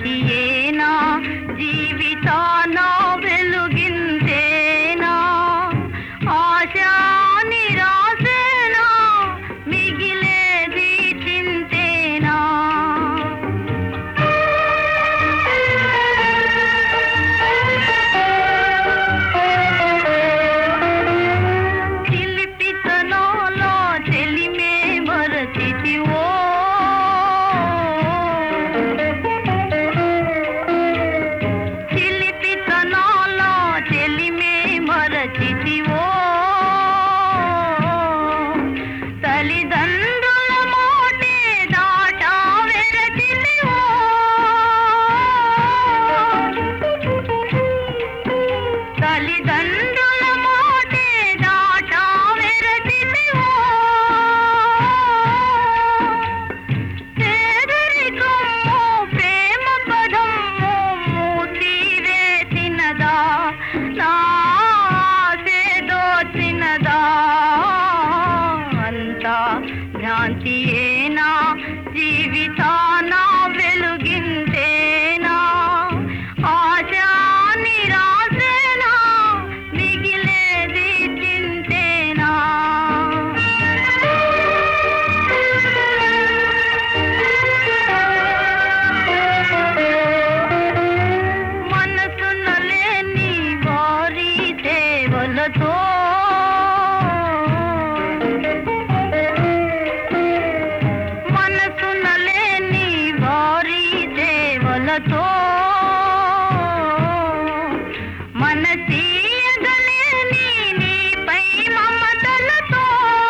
భ్రాంతియేనా జీవితాన వెలుగింతేనా ఆశా నిరాశేనా మిగిలేది చింతేనా చిలిపితనంలో చెలిమే మరచితివో చిలిపితనంలో చెలిమే మరచితివో తల్లిదండ్రుల మోటే దాటా వెరచితివో తల్లిదండ్రుల మోటే దాటా వెరచితివో పేదరికము ప్రేమ పదము మూసివేసినదా నా దోచినదా అంతా భ్రాంతియేనా జీవితాన వెలుగింతేనా ఆశా నిరాశేనా మిగిలేది చింతేనా మనసున లేని వారి సేవలతో మనసున లేని వారి సేవలతో మనసీయగలేని నీపై మమతలతో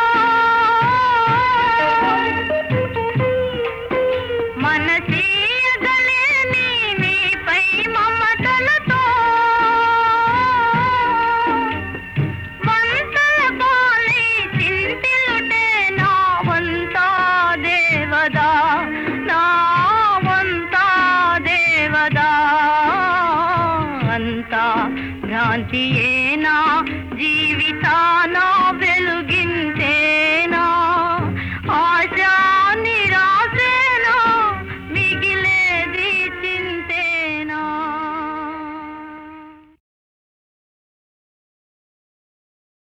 మనసీయగలేని నీపై మమతలతో వంతల పాలై చింతిలుటే నా వంతా దేవదా నా వంతా దేవదా అంతా భ్రాంతియేనా జీవితాన